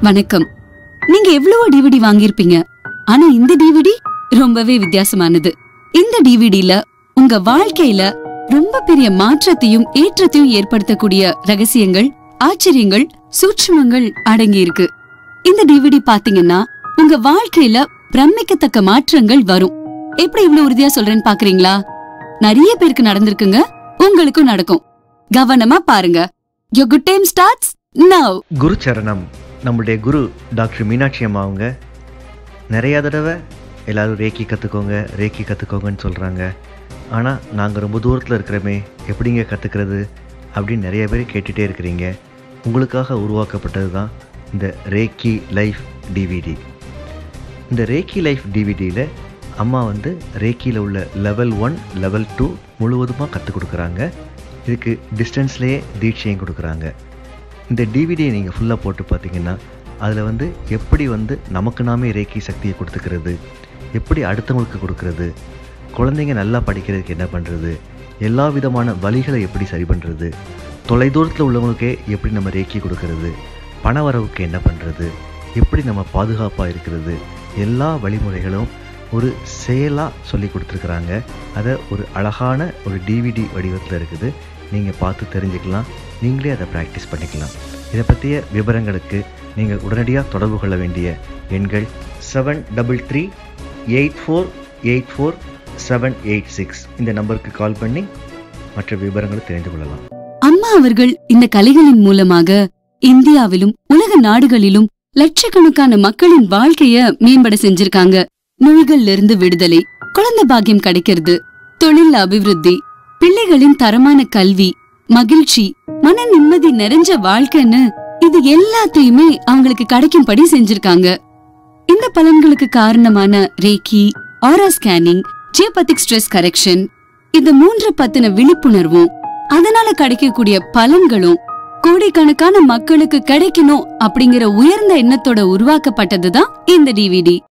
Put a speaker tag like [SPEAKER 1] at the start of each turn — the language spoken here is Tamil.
[SPEAKER 1] வணக்கம் நீங்க எவ்வளவோ டிவிடி வாங்கியிருப்பீங்க ஆனா இந்த டிவிடி ரொம்பவே வித்தியாசமானது இந்த டிவிடில உங்க வாழ்க்கையில ரொம்ப பெரிய மாற்றத்தையும் ஏற்றத்தையும் ஏற்படுத்தக்கூடிய ரகசியங்கள் ஆச்சரியங்கள் சூட்சுமங்கள் அடங்கி இருக்கு இந்த டிவிடி பாத்தீங்கன்னா உங்க வாழ்க்கையில பிரமிக்கத்தக்க மாற்றங்கள் வரும் எப்படி இவ்வளவு உறுதியா சொல்றேன்னு பாக்குறீங்களா நிறைய பேருக்கு நடந்திருக்குங்க உங்களுக்கும் நடக்கும் கவனமா பாருங்க Your good time starts now.
[SPEAKER 2] குரு சரணம் நம்முடைய குரு டாக்டர் மீனாட்சி அம்மா அவங்க நிறையா தடவை எல்லாரும் ரேக்கி கற்றுக்கோங்க ரேக்கி கற்றுக்கோங்கன்னு சொல்கிறாங்க ஆனால் நாங்கள் ரொம்ப தூரத்தில் இருக்கிறோமே எப்படிங்க கற்றுக்கிறது அப்படின்னு நிறைய பேர் கேட்டுகிட்டே இருக்கிறீங்க உங்களுக்காக உருவாக்கப்பட்டது தான் இந்த ரேக்கி லைஃப் டிவிடி இந்த ரேக்கி லைஃப் டிவிடியில் அம்மா வந்து ரேக்கியில் உள்ள லெவல் ஒன் லெவல் டூ முழுவதுமாக கற்றுக் கொடுக்குறாங்க இதுக்கு டிஸ்டன்ஸ்லேயே தீட்சையும் கொடுக்குறாங்க இந்த டிவிடியை நீங்கள் ஃபுல்லாக போட்டு பார்த்தீங்கன்னா அதில் வந்து எப்படி வந்து நமக்கு நாமே ரேக்கி சக்தியை கொடுத்துக்கிறது எப்படி அடுத்தவங்களுக்கு கொடுக்கறது குழந்தைங்க நல்லா படிக்கிறதுக்கு என்ன பண்ணுறது எல்லா விதமான வழிகளை எப்படி சரி பண்ணுறது தொலைதூரத்தில் உள்ளவங்களுக்கே எப்படி நம்ம ரேக்கி கொடுக்கறது பண வரவுக்கு என்ன பண்ணுறது எப்படி நம்ம பாதுகாப்பாக இருக்கிறது எல்லா வழிமுறைகளும் ஒரு செயலாக சொல்லி கொடுத்துருக்குறாங்க அதை ஒரு அழகான ஒரு டிவிடி வடிவத்தில் இருக்குது நீங்கள் பார்த்து தெரிஞ்சுக்கலாம் நீங்களே அதை ப்ராக்டிஸ் பண்ணிக்கலாம் இதை பற்றிய விவரங்களுக்கு நீங்கள் உடனடியாக தொடர்பு கொள்ள வேண்டிய எண்கள் seven double three eight four eight four seven eight six இந்த நம்பருக்கு கால் பண்ணி மற்ற விவரங்களை தெரிந்து கொள்ளலாம்
[SPEAKER 1] அம்மா அவர்கள் இந்த கலைகளின் மூலமாக இந்தியாவிலும் உலக நாடுகளிலும் லட்சக்கணக்கான மக்களின் வாழ்க்கைய மேம்பட செஞ்சிருக்காங்க நோய்கள்ல இருந்து விடுதலை குழந்தை பாக்கியம் கிடைக்கிறது தொழில் அபிவிருத்தி பிள்ளைகளின் தரமான கல்வி மகிழ்ச்சி மன நிம்மதி நிறைஞ்ச வாழ்க்கைன்னு இது எல்லாத்தையுமே அவங்களுக்கு கிடைக்கும்படி செஞ்சிருக்காங்க இந்த பலன்களுக்கு காரணமான ரேக்கி ஆரா ஸ்கேனிங் ஜியோபத்திக் ஸ்ட்ரெஸ் கரெக்ஷன் இந்த மூன்று பத்தின விழிப்புணர்வும் அதனால கிடைக்கக்கூடிய பலன்களும் கோடிக்கணக்கான மக்களுக்கு கிடைக்கணும் அப்படிங்கிற உயர்ந்த எண்ணத்தோட உருவாக்கப்பட்டதுதான் இந்த டிவிடி